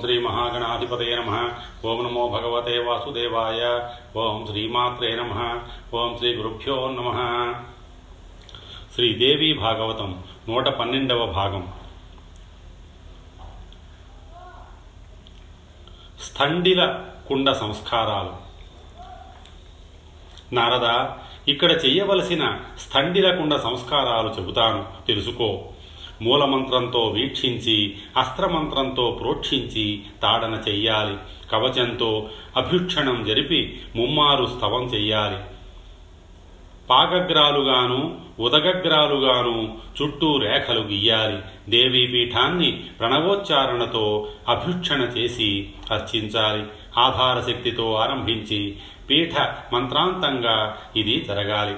శ్రీ మహాగణాధిపతయ నమ ఓం నమో భగవతే వాసుదేవాయ ఓం శ్రీమాత్రే నమ ఓం శ్రీ గురుభ్యో నమ శ్రీదేవి భాగవతం నూట పన్నెండవ భాగం స్థండిల కుండ సంస్కారాలు నారద ఇక్కడ చెయ్యవలసిన స్థండిల కుండ సంస్కారాలు చెబుతాను తెలుసుకో మూలమంత్రంతో వీక్షించి అస్త్రమంత్రంతో ప్రోక్షించి తాడన చెయ్యాలి కవచంతో అభ్యుక్షణం జరిపి ముమ్మారు స్తవం చెయ్యాలి పాగగ్రాలుగాను ఉదగగ్రాలుగాను చుట్టూ రేఖలు గీయాలి దేవీపీఠాన్ని ప్రణవోచ్చారణతో అభ్యుక్షణ చేసి అర్చించాలి ఆధార శక్తితో ఆరంభించి పీఠ మంత్రాంతంగా ఇది జరగాలి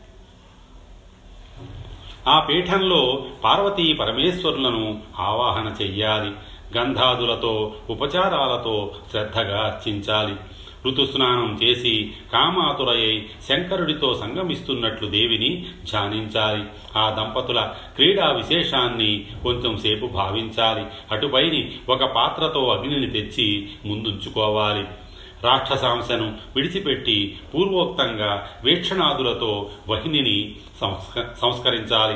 ఆ పీఠంలో పార్వతీ పరమేశ్వరులను ఆవాహన చెయ్యాలి గంధాదులతో ఉపచారాలతో శ్రద్ధగా అర్చించాలి ఋతుస్నానం చేసి కామాతురయ్యి శంకరుడితో సంగమిస్తున్నట్లు దేవిని ధ్యానించాలి ఆ దంపతుల క్రీడా విశేషాన్ని కొంచెం సేపు భావించాలి అటుపైని ఒక పాత్రతో అగ్నిని తెచ్చి ముందుంచుకోవాలి రాక్షసాంశను విడిచిపెట్టి పూర్వోక్తంగా వీక్షణాదులతో వహినిని సంస్క సంస్కరించాలి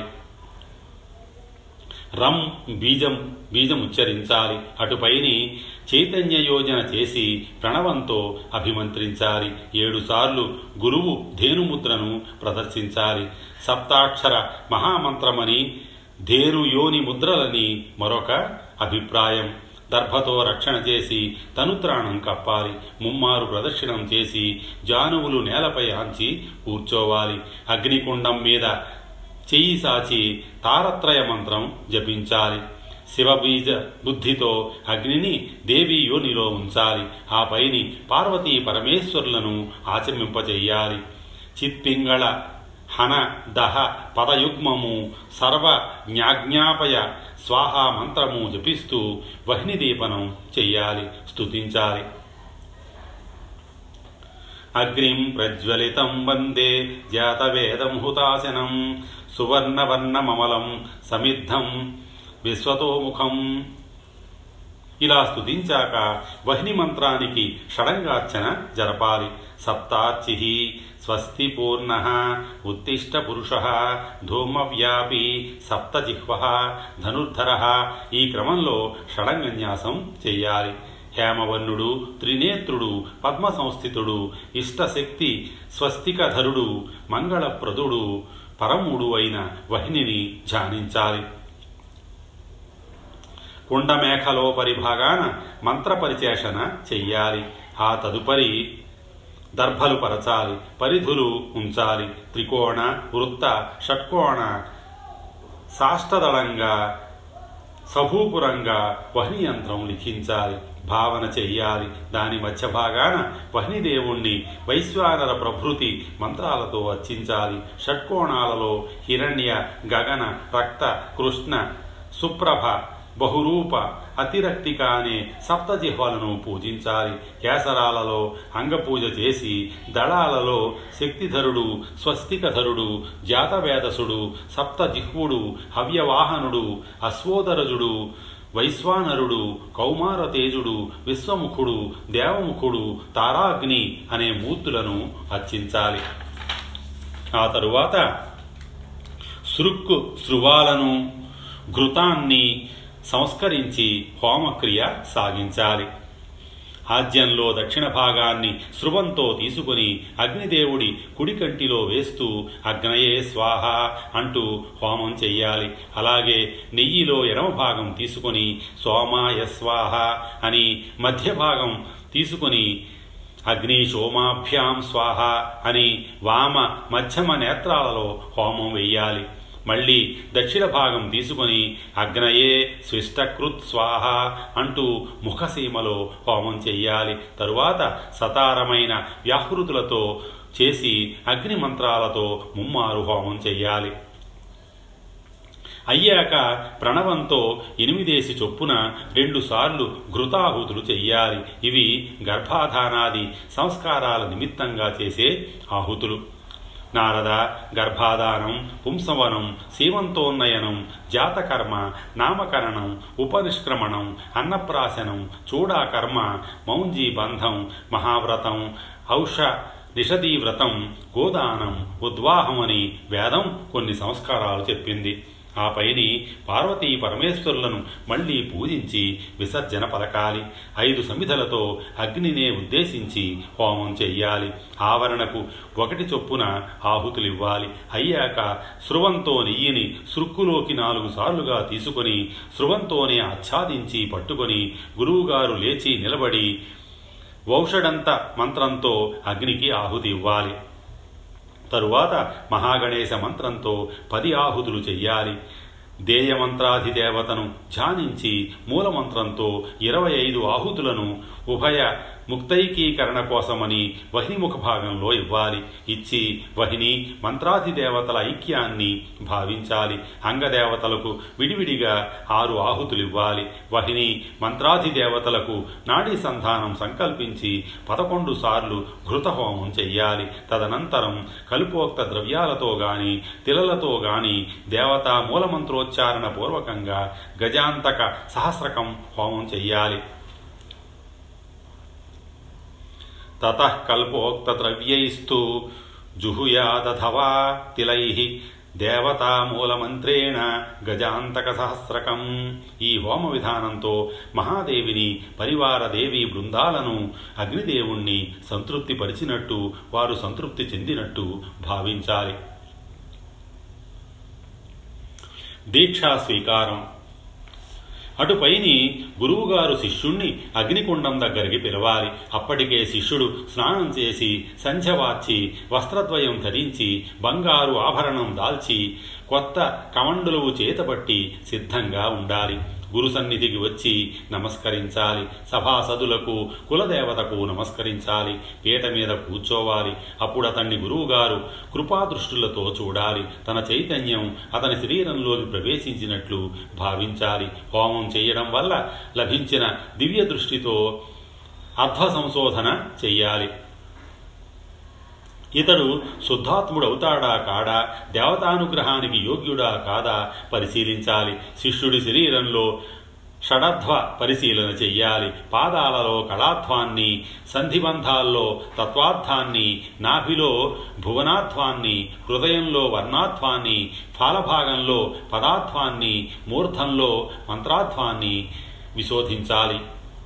రం బీజం బీజం ఉచ్చరించాలి అటుపైని చైతన్య యోజన చేసి ప్రణవంతో అభిమంత్రించాలి ఏడుసార్లు గురువు ధేనుముద్రను ప్రదర్శించాలి సప్తాక్షర మహామంత్రమని ధేనుయోని ముద్రలని మరొక అభిప్రాయం దర్భతో రక్షణ చేసి తనుత్రాణం కప్పాలి ముమ్మారు ప్రదక్షిణం చేసి జానువులు నేలపై ఆంచి కూర్చోవాలి అగ్నికుండం మీద చెయ్యి సాచి తారత్రయ మంత్రం జపించాలి శివబీజ బుద్ధితో అగ్నిని దేవి యోనిలో ఉంచాలి ఆ పైని పార్వతీ పరమేశ్వరులను ఆచమింపజేయాలి చిత్పింగళ హన దహ పదయుగ్మము సర్వ జ్ఞాజ్ఞాపయ స్వాహా మంత్రము జపిస్తూ వహ్నిదీపనం చెయ్యాలి స్తుతించాలి అగ్నిం ప్రజ్వలితం వందే జాతవేదం హుతాశనం సువర్ణవర్ణమమలం సమిద్ధం విశ్వతోముఖం ఇలా స్తుతించాక వహ్ని మంత్రానికి షడంగార్చన జరపాలి సప్తార్చి స్వస్తి పూర్ణ ఉత్తిష్ట పురుష ధూమవ్యాపి సప్తజిహ్వ ధనుర్ధర ఈ క్రమంలో షడంగన్యాసం చెయ్యాలి హేమవర్ణుడు త్రినేత్రుడు పద్మ సంస్థితుడు ఇష్టశక్తి స్వస్తికధరుడు మంగళప్రదుడు పరముడు అయిన వహినిని ధ్యానించాలి కుండమేఖలో పరిభాగాన మంత్రపరిచేషణ చెయ్యాలి ఆ తదుపరి దర్భలు పరచాలి పరిధులు ఉంచాలి త్రికోణ వృత్త షట్కోణ సాష్టదళంగా సభూపురంగా వహ్ని యంత్రం లిఖించాలి భావన చెయ్యాలి దాని మధ్య భాగాన వహ్నిదేవుణ్ణి వైశ్వానర ప్రభృతి మంత్రాలతో అర్చించాలి షట్కోణాలలో హిరణ్య గగన రక్త కృష్ణ సుప్రభ బహురూప అతిరక్తిక అనే సప్తజిహ్వలను పూజించాలి కేసరాలలో అంగపూజ చేసి దళాలలో శక్తిధరుడు స్వస్తికధరుడు జాతవేదసుడు సప్తజిహ్వుడు హవ్యవాహనుడు అశ్వోదరజుడు వైశ్వానరుడు కౌమారతేజుడు విశ్వముఖుడు దేవముఖుడు తారాగ్ని అనే మూర్తులను అర్చించాలి ఆ తరువాత సృక్కు శృవాలను ఘృతాన్ని సంస్కరించి హోమక్రియ సాగించాలి ఆజ్యంలో దక్షిణ భాగాన్ని శృవంతో తీసుకుని అగ్నిదేవుడి కుడి కంటిలో వేస్తూ అగ్నయే స్వాహ అంటూ హోమం చెయ్యాలి అలాగే నెయ్యిలో ఎడమ భాగం తీసుకొని సోమాయ స్వాహ అని మధ్య భాగం తీసుకుని అగ్ని సోమాభ్యాం స్వాహ అని వామ మధ్యమ నేత్రాలలో హోమం వెయ్యాలి మళ్ళీ దక్షిణ భాగం తీసుకొని అగ్నయే స్విష్టకృత్ స్వాహ అంటూ ముఖసీమలో హోమం చెయ్యాలి తరువాత సతారమైన వ్యాహృతులతో చేసి అగ్ని మంత్రాలతో ముమ్మారు హోమం చెయ్యాలి అయ్యాక ప్రణవంతో ఎనిమిదేసి చొప్పున రెండుసార్లు ఘృతాహుతులు చెయ్యాలి ఇవి గర్భాధానాది సంస్కారాల నిమిత్తంగా చేసే ఆహుతులు నారద గర్భాధానం పుంసవనం సీమంతోన్నయనం జాతకర్మ నామకరణం ఉపనిష్క్రమణం అన్నప్రాశనం చూడాకర్మ మౌంజీ బంధం మహావ్రతం ఔష నిషదీ వ్రతం గోదానం ఉద్వాహం అని వేదం కొన్ని సంస్కారాలు చెప్పింది ఆ పైని పార్వతీ పరమేశ్వరులను మళ్ళీ పూజించి విసర్జన పలకాలి ఐదు సమిధలతో అగ్నినే ఉద్దేశించి హోమం చెయ్యాలి ఆవరణకు ఒకటి చొప్పున ఆహుతులివ్వాలి అయ్యాక శృవంతో నెయ్యిని సృక్కులోకి నాలుగు సార్లుగా తీసుకొని శృవంతోనే ఆచ్ఛాదించి పట్టుకొని గురువుగారు లేచి నిలబడి వౌషడంత మంత్రంతో అగ్నికి ఆహుతి ఇవ్వాలి తరువాత మహాగణేశ మంత్రంతో పది ఆహుతులు చెయ్యాలి దేయమంత్రాధిదేవతను ధ్యానించి మూలమంత్రంతో ఇరవై ఐదు ఆహుతులను ఉభయ ముక్తైకీకరణ కోసమని వహినిముఖ భాగంలో ఇవ్వాలి ఇచ్చి వహిని మంత్రాధిదేవతల ఐక్యాన్ని భావించాలి అంగదేవతలకు విడివిడిగా ఆరు ఆహుతులు ఇవ్వాలి వహిని మంత్రాధిదేవతలకు నాడీ సంధానం సంకల్పించి పదకొండు సార్లు ఘృతహోమం చెయ్యాలి తదనంతరం కలుపోక్త ద్రవ్యాలతో గాని తిలలతో గాని దేవతా మూలమంత్రోచ్చారణ పూర్వకంగా గజాంతక సహస్రకం హోమం చెయ్యాలి తతః కల్పోక్తద్రవ్యైస్తు జుహుయాదథవా తిలైః దేవతామూలమంత్రేణ గజాంతక సహస్రకం ఈ హోమ విధానంతో మహాదేవిని పరివార దేవి బృందాలను అగ్నిదేవుణ్ణి సంతృప్తి పరిచినట్టు వారు సంతృప్తి చెందినట్టు భావించాలి దీక్షా స్వీకారం అటుపైని గురువుగారు శిష్యుణ్ణి అగ్నికుండం దగ్గరికి పిలవాలి అప్పటికే శిష్యుడు స్నానం చేసి సంధ్యవార్చి వస్త్రద్వయం ధరించి బంగారు ఆభరణం దాల్చి కొత్త కమండులవు చేతబట్టి సిద్ధంగా ఉండాలి గురు సన్నిధికి వచ్చి నమస్కరించాలి సభాసదులకు కులదేవతకు నమస్కరించాలి పీట మీద కూర్చోవాలి అప్పుడు అతన్ని గురువుగారు కృపాదృష్టులతో చూడాలి తన చైతన్యం అతని శరీరంలోకి ప్రవేశించినట్లు భావించాలి హోమం చేయడం వల్ల లభించిన దివ్య దృష్టితో అర్థ సంశోధన చెయ్యాలి ఇతడు శుద్ధాత్ముడవుతాడా కాడా దేవతానుగ్రహానికి యోగ్యుడా కాదా పరిశీలించాలి శిష్యుడి శరీరంలో షడధ్వ పరిశీలన చెయ్యాలి పాదాలలో కళాధ్వాన్ని సంధిబంధాల్లో తత్వార్థాన్ని నాభిలో భువనాధ్వాన్ని హృదయంలో వర్ణాధ్వాన్ని ఫాలభాగంలో పదార్థాన్ని మూర్ధంలో మంత్రాధ్వాన్ని విశోధించాలి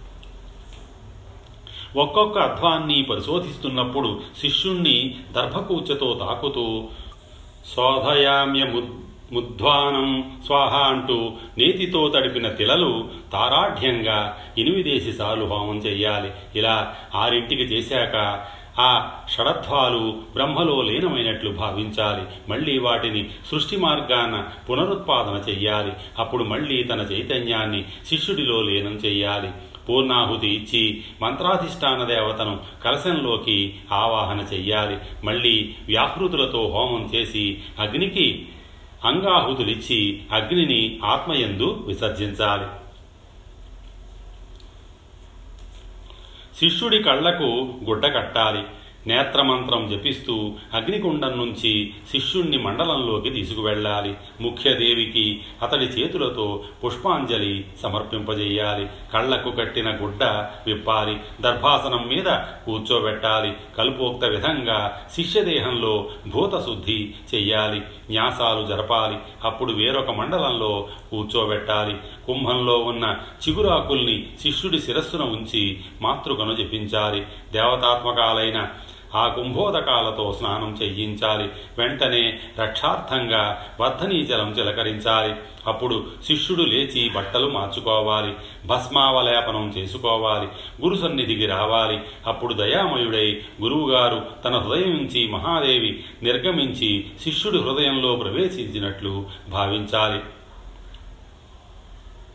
ఒక్కొక్క అధ్వాన్ని పరిశోధిస్తున్నప్పుడు శిష్యుణ్ణి దర్భకూచతో తాకుతూ శోధయామ్య ముద్ధ్వానం స్వాహ అంటూ నేతితో తడిపిన తిలలు తారాఢ్యంగా ఎనిమిదేసి సార్లు హోమం చెయ్యాలి ఇలా ఆరింటికి చేశాక ఆ షడత్వాలు బ్రహ్మలో లీనమైనట్లు భావించాలి మళ్ళీ వాటిని సృష్టి మార్గాన పునరుత్పాదన చెయ్యాలి అప్పుడు మళ్ళీ తన చైతన్యాన్ని శిష్యుడిలో లీనం చెయ్యాలి పూర్ణాహుతి ఇచ్చి మంత్రాధిష్టాన దేవతను కలశంలోకి ఆవాహన చెయ్యాలి మళ్ళీ వ్యాహృతులతో హోమం చేసి అగ్నికి అంగాహుతులిచ్చి అగ్నిని ఆత్మయందు విసర్జించాలి శిష్యుడి కళ్లకు గుడ్డ కట్టాలి నేత్రమంత్రం జపిస్తూ అగ్నికుండం నుంచి శిష్యుణ్ణి మండలంలోకి తీసుకువెళ్ళాలి ముఖ్యదేవికి అతడి చేతులతో పుష్పాంజలి సమర్పింపజేయాలి కళ్లకు కట్టిన గుడ్డ విప్పాలి దర్భాసనం మీద కూర్చోబెట్టాలి కల్పోక్త విధంగా శిష్యదేహంలో భూతశుద్ధి చెయ్యాలి న్యాసాలు జరపాలి అప్పుడు వేరొక మండలంలో కూర్చోబెట్టాలి కుంభంలో ఉన్న చిగురాకుల్ని శిష్యుడి శిరస్సున ఉంచి మాతృకను జపించాలి దేవతాత్మకాలైన ఆ కుంభోదకాలతో స్నానం చెయ్యించాలి వెంటనే రక్షార్థంగా వర్ధనీజలం చిలకరించాలి అప్పుడు శిష్యుడు లేచి బట్టలు మార్చుకోవాలి భస్మావలేపనం చేసుకోవాలి గురు సన్నిధికి రావాలి అప్పుడు దయామయుడై గురువుగారు తన హృదయం నుంచి మహాదేవి నిర్గమించి శిష్యుడి హృదయంలో ప్రవేశించినట్లు భావించాలి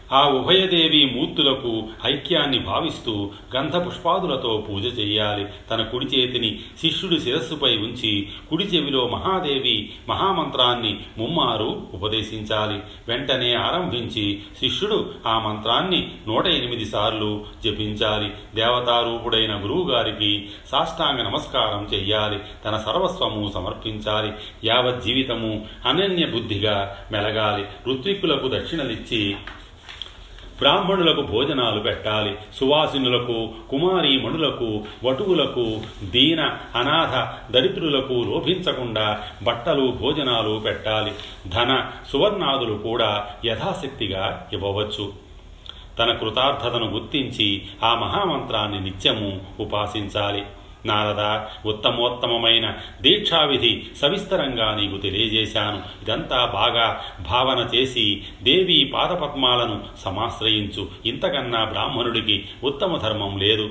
ఆ ఉభయదేవి మూర్తులకు ఐక్యాన్ని భావిస్తూ గంధ పుష్పాదులతో పూజ చేయాలి తన కుడి చేతిని శిష్యుడి శిరస్సుపై ఉంచి కుడి చెవిలో మహాదేవి మహామంత్రాన్ని ముమ్మారు ఉపదేశించాలి వెంటనే ఆరంభించి శిష్యుడు ఆ మంత్రాన్ని నూట ఎనిమిది సార్లు జపించాలి దేవతారూపుడైన గురువుగారికి సాష్టాంగ నమస్కారం చెయ్యాలి తన సర్వస్వము సమర్పించాలి యావత్ జీవితము అనన్య బుద్ధిగా మెలగాలి ఋత్విక్కులకు దక్షిణలిచ్చి బ్రాహ్మణులకు భోజనాలు పెట్టాలి సువాసినులకు కుమారీమణులకు వటువులకు దీన అనాథ దరిద్రులకు లోభించకుండా బట్టలు భోజనాలు పెట్టాలి ధన సువర్ణాదులు కూడా యథాశక్తిగా ఇవ్వవచ్చు తన కృతార్థతను గుర్తించి ఆ మహామంత్రాన్ని నిత్యము ఉపాసించాలి నారద ఉత్తమోత్తమమైన దీక్షావిధి సవిస్తరంగా నీకు తెలియజేశాను ఇదంతా బాగా భావన చేసి దేవీ పాదపద్మాలను సమాశ్రయించు ఇంతకన్నా బ్రాహ్మణుడికి ఉత్తమ ధర్మం లేదు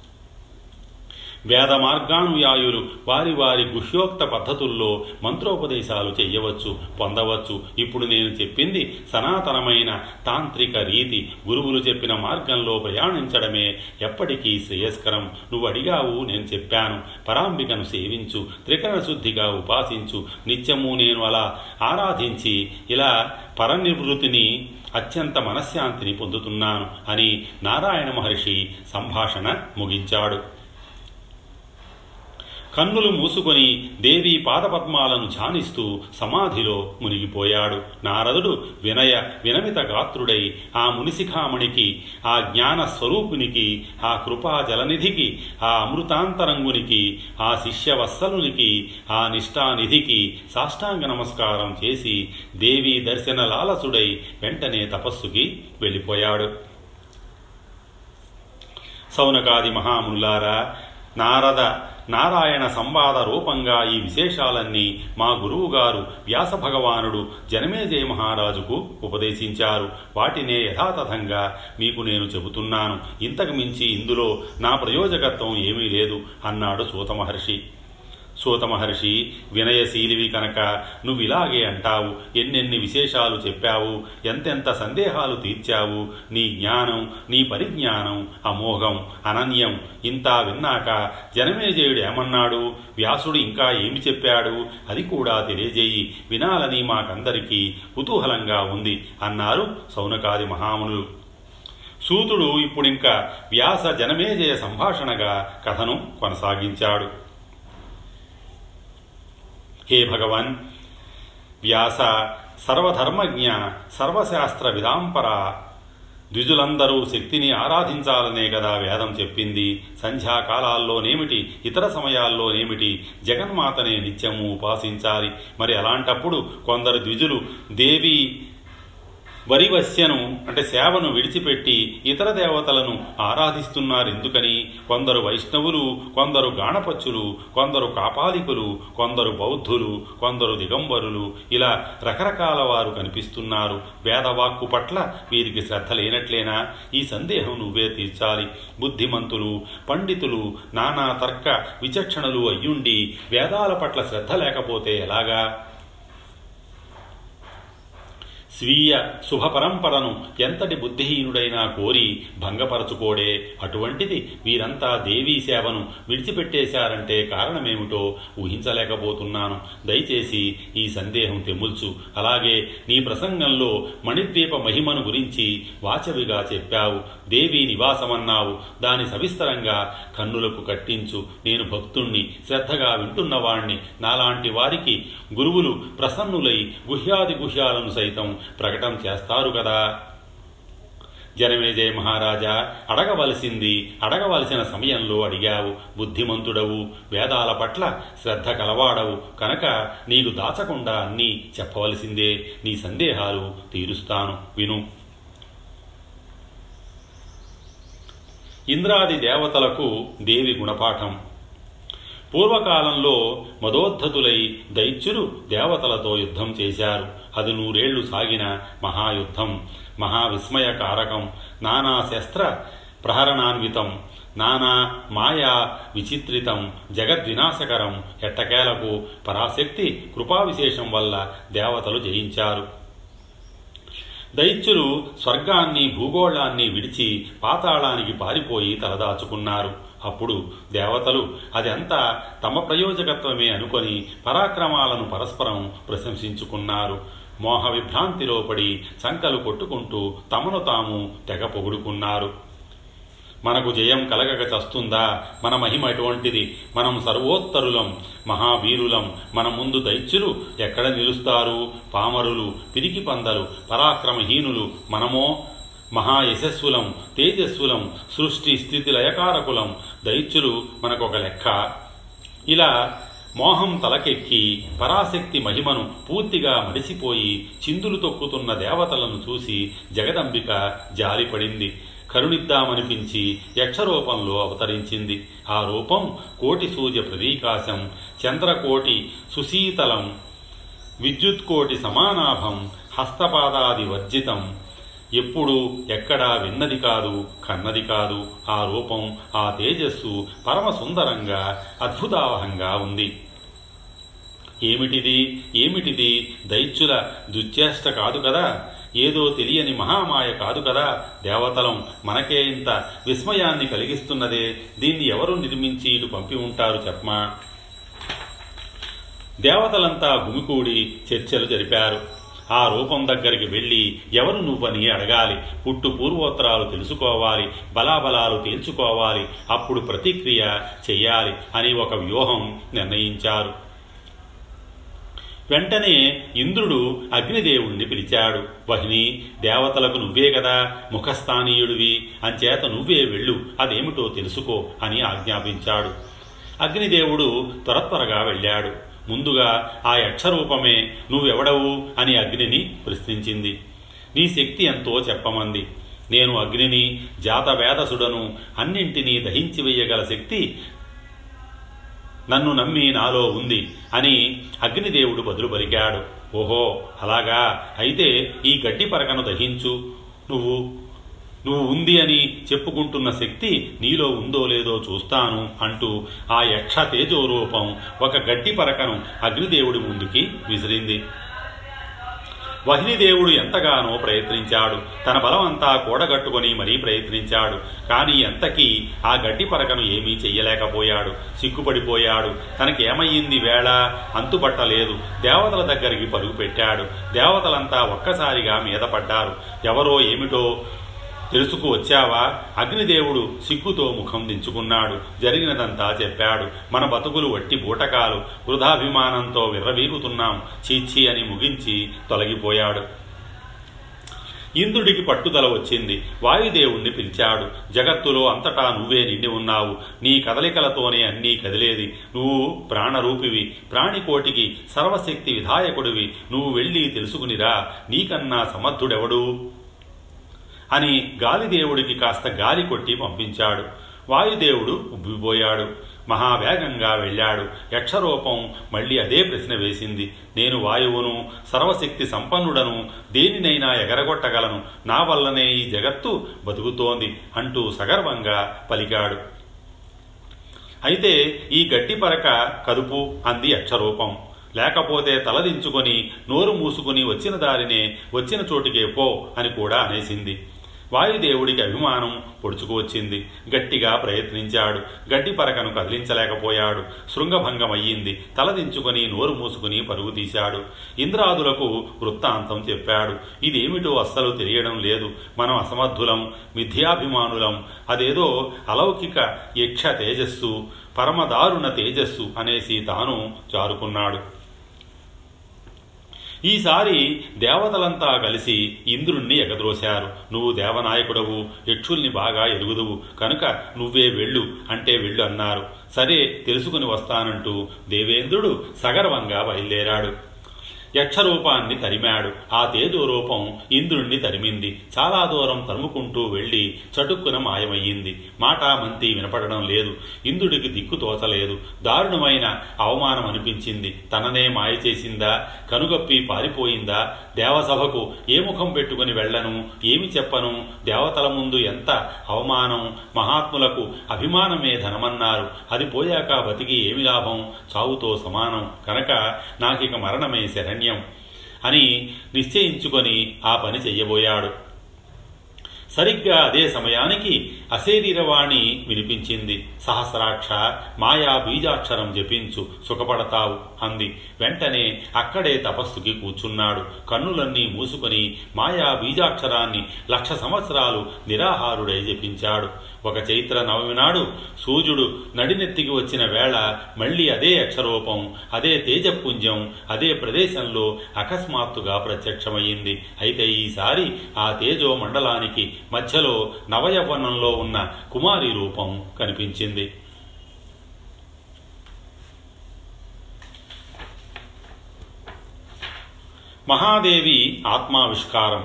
వేద మార్గానుయాయులు వారి వారి గుహ్యోక్త పద్ధతుల్లో మంత్రోపదేశాలు చెయ్యవచ్చు పొందవచ్చు ఇప్పుడు నేను చెప్పింది సనాతనమైన తాంత్రిక రీతి గురువులు చెప్పిన మార్గంలో ప్రయాణించడమే ఎప్పటికీ శ్రేయస్కరం నువ్వు అడిగావు నేను చెప్పాను పరాంబికను సేవించు త్రికరణ శుద్ధిగా ఉపాసించు నిత్యము నేను అలా ఆరాధించి ఇలా పరనివృత్తిని అత్యంత మనశ్శాంతిని పొందుతున్నాను అని నారాయణ మహర్షి సంభాషణ ముగించాడు కన్నులు మూసుకొని దేవి పాదపద్మాలను ధ్యానిస్తూ సమాధిలో మునిగిపోయాడు నారదుడు వినయ వినమిత గాత్రుడై ఆ మునిశిఖామణికి ఆ జ్ఞాన స్వరూపునికి ఆ కృపా జలనిధికి ఆ అమృతాంతరంగునికి ఆ శిష్యవత్సలునికి ఆ నిష్ఠానిధికి సాష్టాంగ నమస్కారం చేసి దేవి దర్శన లాలసుడై వెంటనే తపస్సుకి వెళ్ళిపోయాడు సౌనకాది మహాముల్లారా నారద నారాయణ సంవాద రూపంగా ఈ విశేషాలన్నీ మా గురువుగారు వ్యాస భగవానుడు జనమేజయ మహారాజుకు ఉపదేశించారు వాటినే యథాతథంగా మీకు నేను చెబుతున్నాను ఇంతకు మించి ఇందులో నా ప్రయోజకత్వం ఏమీ లేదు అన్నాడు సూత మహర్షి సూత మహర్షి వినయశీలివి కనుక నువ్వు ఇలాగే అంటావు ఎన్నెన్ని విశేషాలు చెప్పావు ఎంతెంత సందేహాలు తీర్చావు నీ జ్ఞానం నీ పరిజ్ఞానం అమోఘం అనన్యం ఇంత విన్నాక జనమేజయుడు ఏమన్నాడు వ్యాసుడు ఇంకా ఏమి చెప్పాడు అది కూడా తెలియజేయి వినాలని మాకందరికీ కుతూహలంగా ఉంది అన్నారు సౌనకాది మహామునులు సూతుడు ఇప్పుడింకా వ్యాస జనమేజయ సంభాషణగా కథను కొనసాగించాడు హే భగవన్ వ్యాస సర్వధర్మజ్ఞ సర్వశాస్త్ర విదాంపర ద్విజులందరూ శక్తిని ఆరాధించాలనే కదా వేదం చెప్పింది సంధ్యాకాలాల్లోనేమిటి ఇతర సమయాల్లోనేమిటి జగన్మాతనే నిత్యము ఉపాసించాలి మరి అలాంటప్పుడు కొందరు ద్విజులు దేవి వరివశ్యను అంటే సేవను విడిచిపెట్టి ఇతర దేవతలను ఆరాధిస్తున్నారు ఎందుకని కొందరు వైష్ణవులు కొందరు గాణపచ్చులు కొందరు కాపాలికులు కొందరు బౌద్ధులు కొందరు దిగంబరులు ఇలా రకరకాల వారు కనిపిస్తున్నారు వేదవాక్కు పట్ల వీరికి శ్రద్ధ లేనట్లేనా ఈ సందేహం నువ్వే తీర్చాలి బుద్ధిమంతులు పండితులు నానా తర్క విచక్షణలు అయ్యుండి వేదాల పట్ల శ్రద్ధ లేకపోతే ఎలాగా స్వీయ శుభ పరంపరను ఎంతటి బుద్ధిహీనుడైనా కోరి భంగపరచుకోడే అటువంటిది వీరంతా దేవీ సేవను విడిచిపెట్టేశారంటే కారణమేమిటో ఊహించలేకపోతున్నాను దయచేసి ఈ సందేహం తెముల్చు అలాగే నీ ప్రసంగంలో మణిద్వీప మహిమను గురించి వాచవిగా చెప్పావు దేవి నివాసమన్నావు దాని సవిస్తరంగా కన్నులకు కట్టించు నేను భక్తుణ్ణి శ్రద్ధగా వింటున్నవాణ్ణి నాలాంటి వారికి గురువులు ప్రసన్నులై గుహ్యాది గుహ్యాలను సైతం ప్రకటన చేస్తారు కదా జనమేజయ మహారాజా అడగవలసింది అడగవలసిన సమయంలో అడిగావు బుద్ధిమంతుడవు వేదాల పట్ల శ్రద్ధ కలవాడవు కనుక నీకు దాచకుండా అన్నీ చెప్పవలసిందే నీ సందేహాలు తీరుస్తాను విను ఇంద్రాది దేవతలకు దేవి గుణపాఠం పూర్వకాలంలో మదోద్ధతులై దైత్యులు దేవతలతో యుద్ధం చేశారు అది నూరేళ్లు సాగిన మహాయుద్ధం మహావిస్మయకారకం నానా శస్త్ర ప్రహరణాన్వితం నానా మాయా విచిత్రితం జగద్వినాశకరం ఎట్టకేలకు పరాశక్తి కృపావిశేషం వల్ల దేవతలు జయించారు దైత్యులు స్వర్గాన్ని భూగోళాన్ని విడిచి పాతాళానికి పారిపోయి తలదాచుకున్నారు అప్పుడు దేవతలు అదంతా తమ ప్రయోజకత్వమే అనుకొని పరాక్రమాలను పరస్పరం ప్రశంసించుకున్నారు మోహ విభ్రాంతిలో పడి సంకలు కొట్టుకుంటూ తమను తాము తెగ పొగుడుకున్నారు మనకు జయం కలగక చస్తుందా మన మహిమ ఎటువంటిది మనం సర్వోత్తరులం మహావీరులం మన ముందు దైత్యులు ఎక్కడ నిలుస్తారు పామరులు పిరికి పందలు పరాక్రమహీనులు మనమో మహా యశస్సులం తేజస్సులం సృష్టి స్థితి లయకారకులం దైత్యులు మనకొక లెక్క ఇలా మోహం తలకెక్కి పరాశక్తి మహిమను పూర్తిగా మడిసిపోయి చిందులు తొక్కుతున్న దేవతలను చూసి జగదంబిక జాలిపడింది కరుణిద్దామనిపించి యక్షరూపంలో అవతరించింది ఆ రూపం కోటి సూర్య ప్రదీకాశం చంద్రకోటి సుశీతలం విద్యుత్కోటి సమానాభం హస్తపాదాది వర్జితం ఎప్పుడు ఎక్కడా విన్నది కాదు కన్నది కాదు ఆ రూపం ఆ తేజస్సు పరమ సుందరంగా అద్భుతావహంగా ఉంది ఏమిటిది ఏమిటిది దైత్యుల దుశ్చేష్ట కాదు కదా ఏదో తెలియని మహామాయ కాదు కదా దేవతలం మనకే ఇంత విస్మయాన్ని కలిగిస్తున్నదే దీన్ని ఎవరు నిర్మించి ఇటు పంపి ఉంటారు చెప్పమా దేవతలంతా గుమికూడి చర్చలు జరిపారు ఆ రూపం దగ్గరికి వెళ్ళి ఎవరు నువ్వని అడగాలి పుట్టు పూర్వోత్తరాలు తెలుసుకోవాలి బలాబలాలు తేల్చుకోవాలి అప్పుడు ప్రతిక్రియ చెయ్యాలి అని ఒక వ్యూహం నిర్ణయించారు వెంటనే ఇంద్రుడు అగ్నిదేవుణ్ణి పిలిచాడు వహిని దేవతలకు నువ్వే కదా ముఖస్థానీయుడివి అంచేత నువ్వే వెళ్ళు అదేమిటో తెలుసుకో అని ఆజ్ఞాపించాడు అగ్నిదేవుడు త్వర త్వరగా వెళ్ళాడు ముందుగా ఆ యక్షరూపమే నువ్వెవడవు అని అగ్నిని ప్రశ్నించింది నీ శక్తి ఎంతో చెప్పమంది నేను అగ్నిని జాతవేదసుడను అన్నింటినీ దహించి వెయ్యగల శక్తి నన్ను నమ్మి నాలో ఉంది అని అగ్నిదేవుడు బదులు పలికాడు ఓహో అలాగా అయితే ఈ గడ్డి పరకను దహించు నువ్వు నువ్వు ఉంది అని చెప్పుకుంటున్న శక్తి నీలో ఉందో లేదో చూస్తాను అంటూ ఆ యక్ష తేజోరూపం ఒక గడ్డి పరకను అగ్నిదేవుడి ముందుకి విసిరింది వహినిదేవుడు ఎంతగానో ప్రయత్నించాడు తన బలమంతా కూడగట్టుకొని మరీ ప్రయత్నించాడు కానీ ఎంతకీ ఆ గడ్డి పరకను ఏమీ చెయ్యలేకపోయాడు సిగ్గుపడిపోయాడు తనకేమయ్యింది వేళ అంతుపట్టలేదు దేవతల దగ్గరికి పరుగు పెట్టాడు దేవతలంతా ఒక్కసారిగా మీద పడ్డారు ఎవరో ఏమిటో తెలుసుకు వచ్చావా అగ్నిదేవుడు సిగ్గుతో ముఖం దించుకున్నాడు జరిగినదంతా చెప్పాడు మన బతుకులు వట్టి బూటకాలు వృధాభిమానంతో విర్రవీగుతున్నాం చీచి అని ముగించి తొలగిపోయాడు ఇంద్రుడికి పట్టుదల వచ్చింది వాయుదేవుణ్ణి పిలిచాడు జగత్తులో అంతటా నువ్వే నిండి ఉన్నావు నీ కదలికలతోనే అన్నీ కదిలేది నువ్వు ప్రాణరూపివి ప్రాణికోటికి సర్వశక్తి విధాయకుడివి నువ్వు వెళ్ళి తెలుసుకునిరా నీకన్నా సమర్థుడెవడు అని గాలిదేవుడికి కాస్త గాలి కొట్టి పంపించాడు వాయుదేవుడు ఉబ్బిపోయాడు మహావేగంగా వెళ్ళాడు యక్షరూపం మళ్ళీ అదే ప్రశ్న వేసింది నేను వాయువును సర్వశక్తి సంపన్నుడను దేనినైనా ఎగరగొట్టగలను నా వల్లనే ఈ జగత్తు బతుకుతోంది అంటూ సగర్వంగా పలికాడు అయితే ఈ గట్టి పరక కదుపు అంది యక్షరూపం లేకపోతే తలదించుకొని నోరు మూసుకుని వచ్చిన దారినే వచ్చిన చోటికే పో అని కూడా అనేసింది వాయుదేవుడికి అభిమానం పొడుచుకు వచ్చింది గట్టిగా ప్రయత్నించాడు గడ్డి పరకను కదిలించలేకపోయాడు శృంగభంగం అయ్యింది తలదించుకొని నోరు మూసుకుని పరుగు తీశాడు ఇంద్రాదులకు వృత్తాంతం చెప్పాడు ఇదేమిటో అస్సలు తెలియడం లేదు మనం అసమర్థులం మిథ్యాభిమానులం అదేదో అలౌకిక యక్ష తేజస్సు పరమదారుణ తేజస్సు అనేసి తాను జారుకున్నాడు ఈసారి దేవతలంతా కలిసి ఇంద్రుణ్ణి ఎగద్రోశారు నువ్వు దేవనాయకుడవు యక్షుల్ని బాగా ఎరుగుదువు కనుక నువ్వే వెళ్ళు అంటే వెళ్ళు అన్నారు సరే తెలుసుకుని వస్తానంటూ దేవేంద్రుడు సగర్వంగా బయలుదేరాడు యక్షరూపాన్ని తరిమాడు ఆ తేజోరూపం ఇంద్రుణ్ణి తరిమింది చాలా దూరం తరుముకుంటూ వెళ్ళి చటుక్కున మాయమయ్యింది మాటా మంతి వినపడడం లేదు ఇంద్రుడికి దిక్కు తోచలేదు దారుణమైన అవమానం అనిపించింది తననే మాయ చేసిందా కనుగప్పి పారిపోయిందా దేవసభకు ఏ ముఖం పెట్టుకుని వెళ్ళను ఏమి చెప్పను దేవతల ముందు ఎంత అవమానం మహాత్ములకు అభిమానమే ధనమన్నారు అది పోయాక బతికి ఏమి లాభం చావుతో సమానం కనుక నాకిక మరణమే శరణ్యం అని నిశ్చయించుకొని ఆ పని చెయ్యబోయాడు సరిగ్గా అదే సమయానికి అశరీరవాణి వినిపించింది సహస్రాక్ష మాయా బీజాక్షరం జపించు సుఖపడతావు అంది వెంటనే అక్కడే తపస్సుకి కూర్చున్నాడు కన్నులన్నీ మూసుకొని మాయా బీజాక్షరాన్ని లక్ష సంవత్సరాలు నిరాహారుడై జపించాడు ఒక చైత్ర నవమి నాడు సూర్యుడు నడినెత్తికి వచ్చిన వేళ మళ్ళీ అదే అక్షరూపం అదే తేజపుంజం అదే ప్రదేశంలో అకస్మాత్తుగా ప్రత్యక్షమయ్యింది అయితే ఈసారి ఆ తేజో మండలానికి మధ్యలో నవయవనంలో ఉన్న కుమారి రూపం కనిపించింది మహాదేవి ఆత్మావిష్కారం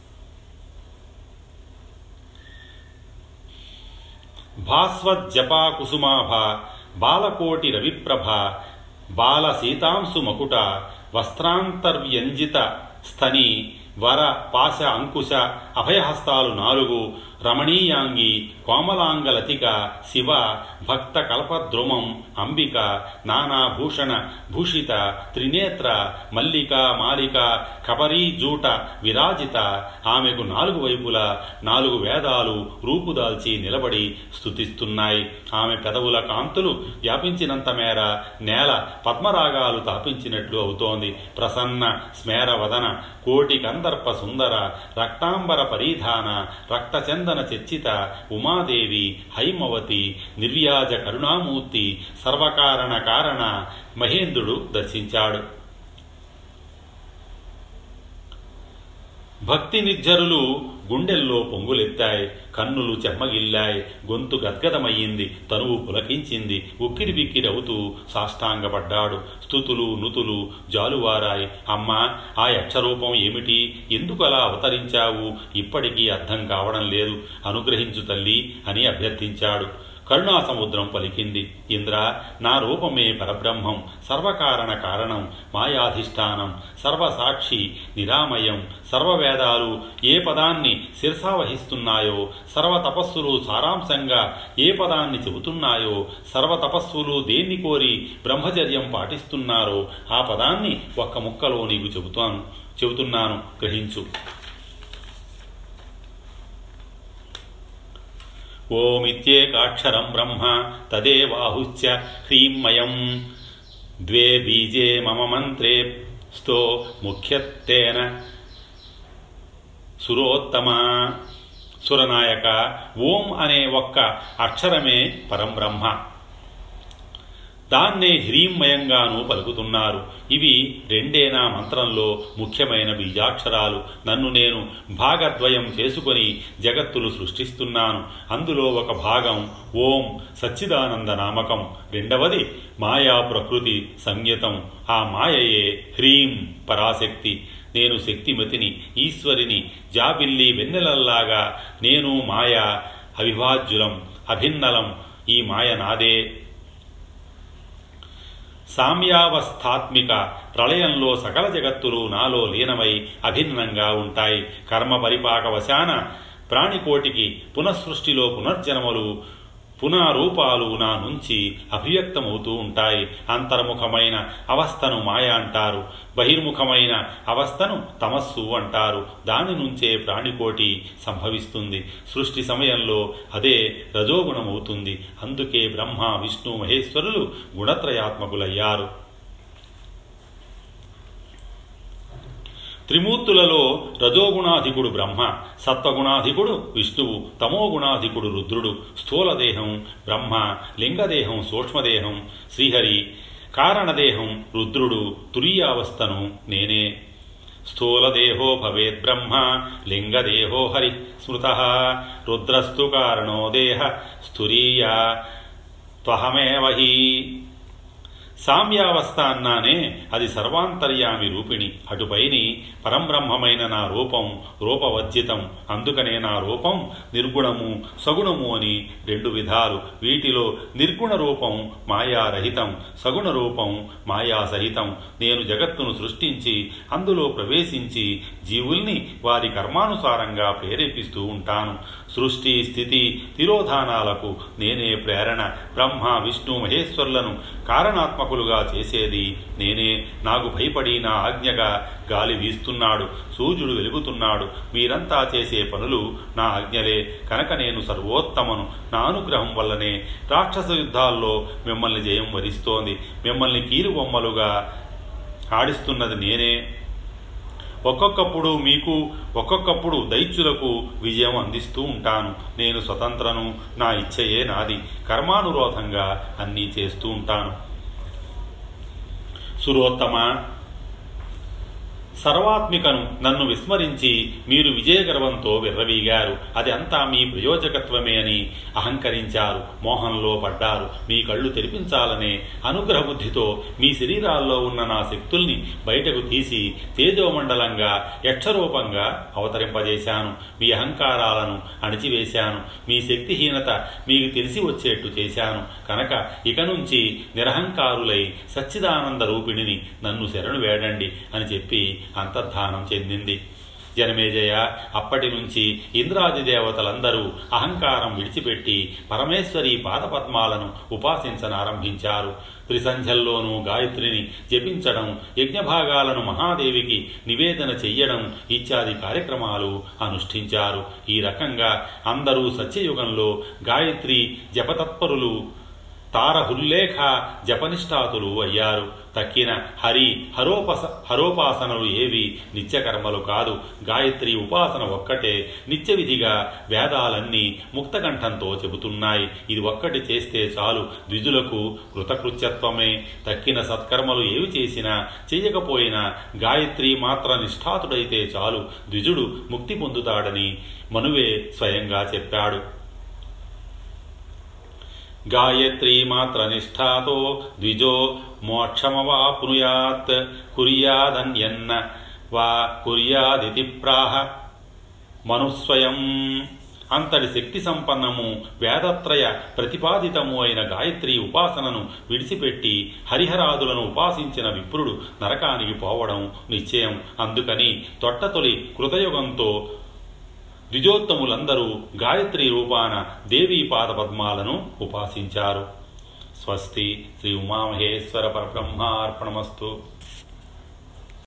భాస్వజ్జపా కుసుమాభ బాలకోటి రవిప్రభ బాల సీతాంశు మకుట వస్త్రాంతర్వ్యంజిత స్తని వర పాశ అంకుశ అభయహస్తాలు నాలుగు రమణీయాంగి కోమలాంగలతిక శివ భక్త కల్పద్రుమం అంబిక నానాభూషణ భూషిత త్రినేత్ర మల్లిక మాలిక కబరీజూట విరాజిత ఆమెకు నాలుగు వైపులా నాలుగు వేదాలు రూపుదాల్చి నిలబడి స్థుతిస్తున్నాయి ఆమె పెదవుల కాంతులు వ్యాపించినంత మేర నేల పద్మరాగాలు తాపించినట్లు అవుతోంది ప్రసన్న స్మేరవదన కోటి కందర్ప సుందర రక్తాంబర పరిధాన రక్తచందన చర్చిత ఉమాదేవి హైమవతి నిర్వ్యాజ కరుణామూర్తి సర్వకారణ కారణ మహేంద్రుడు దర్శించాడు భక్తి నిర్జరులు గుండెల్లో పొంగులెత్తాయి కన్నులు చెమ్మగిల్లాయి గొంతు గద్గదమయ్యింది తనువు పులకించింది ఉక్కిరి బిక్కిరి అవుతూ సాష్టాంగపడ్డాడు స్థుతులు నుతులు జాలువారాయి అమ్మా ఆ యక్షరూపం ఏమిటి ఎందుకు అలా అవతరించావు ఇప్పటికీ అర్థం కావడం లేదు అనుగ్రహించు తల్లి అని అభ్యర్థించాడు కరుణా సముద్రం పలికింది ఇంద్ర నా రూపమే పరబ్రహ్మం సర్వకారణ కారణం మాయాధిష్టానం సర్వసాక్షి నిరామయం సర్వవేదాలు ఏ పదాన్ని శిరసావహిస్తున్నాయో సర్వ తపస్సులు సారాంశంగా ఏ పదాన్ని చెబుతున్నాయో సర్వ తపస్సులు దేన్ని కోరి బ్రహ్మచర్యం పాటిస్తున్నారో ఆ పదాన్ని ఒక్క ముక్కలో నీకు చెబుతాను చెబుతున్నాను గ్రహించు ఓమిత్యేకాక్షరం బ్రహ్మ తదేవాహుశ్చ హ్రీంమయం ద్వే బీజే మమ మంత్రే స్థో ముఖ్యత్తేన సురోత్తమ సురనాయక ఓం అనే ఒక్క అక్షరమే పరంబ్రహ్మ దాన్నే హ్రీంమయంగాను పలుకుతున్నారు ఇవి రెండేనా మంత్రంలో ముఖ్యమైన బీజాక్షరాలు నన్ను నేను భాగద్వయం చేసుకొని జగత్తులు సృష్టిస్తున్నాను అందులో ఒక భాగం ఓం సచ్చిదానంద నామకం రెండవది మాయా ప్రకృతి సంయుతం ఆ మాయయే హ్రీం పరాశక్తి నేను శక్తిమతిని ఈశ్వరిని జాబిల్లి వెన్నెలల్లాగా నేను మాయ అవిభాజ్యులం అభిన్నలం ఈ మాయ నాదే సామ్యావస్థాత్మిక ప్రళయంలో సకల జగత్తులు నాలో లీనమై అభిన్నంగా ఉంటాయి కర్మ పరిపాక వశాన ప్రాణికోటికి పునఃసృష్టిలో పునర్జన్మలు పునారూపాలు నా నుంచి అభివ్యక్తమవుతూ ఉంటాయి అంతర్ముఖమైన అవస్థను మాయ అంటారు బహిర్ముఖమైన అవస్థను తమస్సు అంటారు దాని నుంచే ప్రాణికోటి సంభవిస్తుంది సృష్టి సమయంలో అదే రజోగుణమవుతుంది అందుకే బ్రహ్మ విష్ణు మహేశ్వరులు గుణత్రయాత్మకులయ్యారు త్రిమూర్తులలో రజోగుణాధికుడు బ్రహ్మ సత్వగుణాధికుడు విష్ణువు తమోగుణాధికుడు రుద్రుడు స్థూలదేహం బ్రహ్మ లింగదేహం సూక్ష్మదేహం శ్రీహరి కారణదేహం రుద్రుడు తురీయావస్థను నేనే స్థూలదేహో భవేద్బ్రహ్మ లింగదేహో హరి స్మృత రుద్రస్తు కారణో దేహ స్థురీయా త్వహమేవ హి సామ్యావస్థ అన్నానే అది సర్వాంతర్యామి రూపిణి అటుపైని పరంబ్రహ్మమైన నా రూపం రూపవర్జితం అందుకనే నా రూపం నిర్గుణము సగుణము అని రెండు విధాలు వీటిలో నిర్గుణ రూపం మాయారహితం సగుణ రూపం మాయాసహితం నేను జగత్తును సృష్టించి అందులో ప్రవేశించి జీవుల్ని వారి కర్మానుసారంగా ప్రేరేపిస్తూ ఉంటాను సృష్టి స్థితి తిరోధానాలకు నేనే ప్రేరణ బ్రహ్మ విష్ణు మహేశ్వరులను కారణాత్మకులుగా చేసేది నేనే నాకు భయపడి నా ఆజ్ఞగా గాలి వీస్తున్నాడు సూర్యుడు వెలుగుతున్నాడు మీరంతా చేసే పనులు నా ఆజ్ఞలే కనుక నేను సర్వోత్తమను నా అనుగ్రహం వల్లనే రాక్షస యుద్ధాల్లో మిమ్మల్ని జయం వరిస్తోంది మిమ్మల్ని కీలు బొమ్మలుగా ఆడిస్తున్నది నేనే ఒక్కొక్కప్పుడు మీకు ఒక్కొక్కప్పుడు దైత్యులకు విజయం అందిస్తూ ఉంటాను నేను స్వతంత్రను నా ఇచ్చయే నాది కర్మానురోధంగా అన్నీ చేస్తూ ఉంటాను సురోత్తమ సర్వాత్మికను నన్ను విస్మరించి మీరు విజయగర్వంతో విర్రవీగారు అది అంతా మీ ప్రయోజకత్వమే అని అహంకరించారు మోహంలో పడ్డారు మీ కళ్ళు తెరిపించాలనే అనుగ్రహ బుద్ధితో మీ శరీరాల్లో ఉన్న నా శక్తుల్ని బయటకు తీసి తేజోమండలంగా యక్షరూపంగా అవతరింపజేశాను మీ అహంకారాలను అణిచివేశాను మీ శక్తిహీనత మీకు తెలిసి వచ్చేట్టు చేశాను కనుక ఇక నుంచి నిరహంకారులై సచ్చిదానంద రూపిణిని నన్ను శరణు వేడండి అని చెప్పి అంతర్ధానం చెందింది జనమేజయ అప్పటి నుంచి ఇంద్రాది దేవతలందరూ అహంకారం విడిచిపెట్టి పరమేశ్వరి పాదపద్మాలను ఉపాసించనారంభించారు త్రిసంధ్యల్లోనూ గాయత్రిని జపించడం యజ్ఞభాగాలను మహాదేవికి నివేదన చెయ్యడం ఇత్యాది కార్యక్రమాలు అనుష్ఠించారు ఈ రకంగా అందరూ సత్యయుగంలో గాయత్రి జపతత్పరులు తారహుల్లేఖ జపనిష్ఠాతులు అయ్యారు తక్కిన హరి హరోపస హరోపాసనలు ఏవి నిత్యకర్మలు కాదు గాయత్రి ఉపాసన ఒక్కటే నిత్య విధిగా వేదాలన్నీ ముక్తకంఠంతో చెబుతున్నాయి ఇది ఒక్కటి చేస్తే చాలు ద్విజులకు కృతకృత్యత్వమే తక్కిన సత్కర్మలు ఏవి చేసినా చెయ్యకపోయినా గాయత్రి మాత్ర నిష్ఠాతుడైతే చాలు ద్విజుడు ముక్తి పొందుతాడని మనువే స్వయంగా చెప్పాడు గాయత్రీ మాత్ర నిష్ఠాతో ద్విజో మోక్షమవాప్నుయాత్ కుర్యాదన్యన్న వా కుర్యాదితి ప్రాహ మనుస్వయం అంతటి శక్తి సంపన్నము వేదత్రయ ప్రతిపాదితము అయిన గాయత్రి ఉపాసనను విడిచిపెట్టి హరిహరాదులను ఉపాసించిన విప్రుడు నరకానికి పోవడం నిశ్చయం అందుకని తొట్టతొలి కృతయుగంతో ద్విజోత్తములందరూ గాయత్రి రూపాన దేవీ పాదపద్మాలను ఉపాసించారు స్వస్తి శ్రీ ఉమామహేశ్వర పరబ్రహ్మార్పణమస్తు